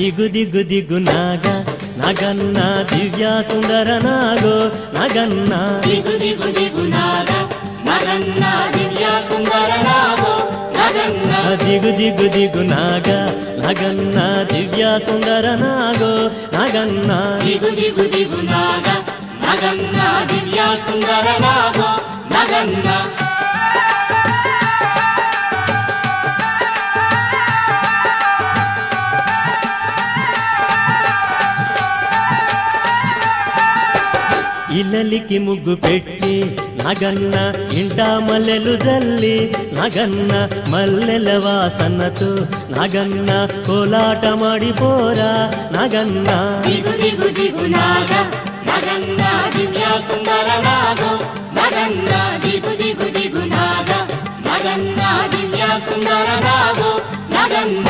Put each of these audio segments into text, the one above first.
దిగు దిగు దిగు నాగ నగన్న దివ్య సుందర నాగో నగన్న దిగు దిగు దిగు నాగ నగన్న దివ్య సుందర నాగో నగన్న దిగు దిగు దిగు నాగ నగన్న దివ్య సుందర నాగో నగన్న దిగు దిగు దిగు నాగ నగన్న దివ్య సుందర నాగో నగన్న ఇల్లలికి ముగ్గు పెట్టి నగన్న ఇంట మల్లెలు జల్లి నగన్న మల్లెల వాసనతో నగన్న కోలాట మాడిపోరా నగన్న దిగు దిగు దిగు నాగ నగన్న దివ్య సుందర నాగో నగన్న దిగు దిగు దిగు నాగ నగన్న దివ్య సుందర నాగో నగన్న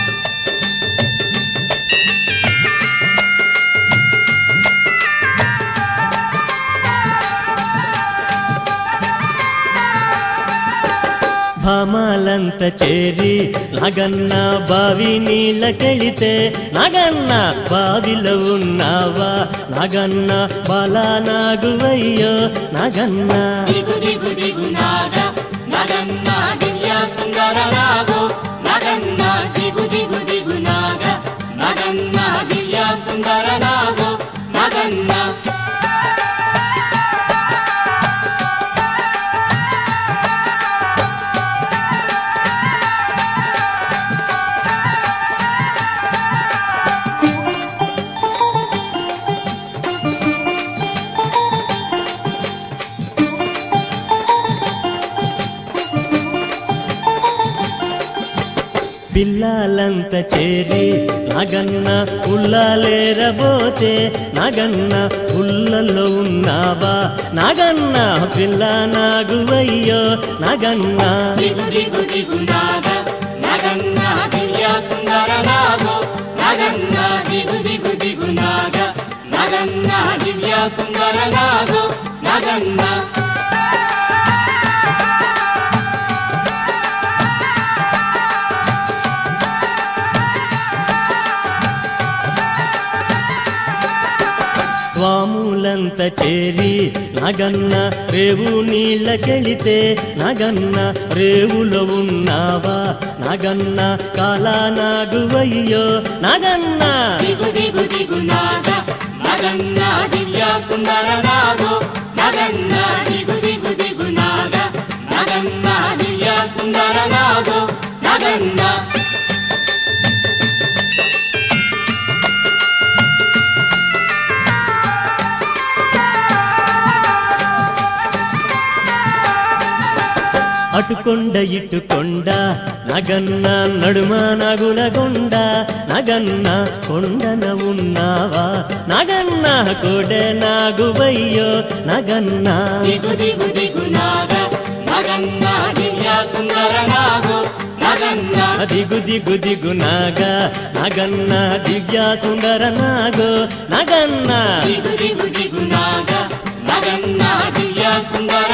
భామాలంత చేరి నగన్న బావి నీళ్ళకెళితే నగన్న బావిలో ఉన్నావా నగన్న బలా నాగువయ్యో నగన్న దిగు దిగు దిగు నాగ నగన్న దివ్య సుందర నాగో నగన్న దిగు దిగు దిగు నాగ నగన్న దివ్య సుందర నాగో నగన్న పిల్లలంత చేరి నగన్న ఉల్లాలేరబోతే నగన్న ఉల్లలో ఉన్నావా నగన్న పిల్ల నాగువయ్యో నగన్న దిగు దిగు దిగు నాగ నగన్న దివ్య సుందర నాగో నగన్న దిగు దిగు దిగు నాగ నగన్న దివ్య సుందర నాగో నగన్న స్వాములంత చేరి నగన్న రేవు నీళ్ళకెళితే నగన్న రేవులో ఉన్నావా నగన్న కాలా నాగువయ్యో నగన్న దిగు దిగు దిగు నాగ నగన్న దివ్య సుందర నాగో నగన్న దిగు దిగు దిగు నాగ నగన్న దివ్య సుందర నాగో నగన్న అటుకొండ ఇటుకొండ నగన్న నడుమ నగులగొండ నగన్న కొండన ఉన్నావా నగన్న కొడె నాగువయ్యో నగన్న దిగు దిగు దిగు నాగ నగన్న దివ్య సుందర నాగో నగన్న దిగు దిగు దిగు నాగ నగన్న దివ్య సుందర నాగో నగన్న దిగు దిగు దిగు నాగ నగన్న దివ్య సుందర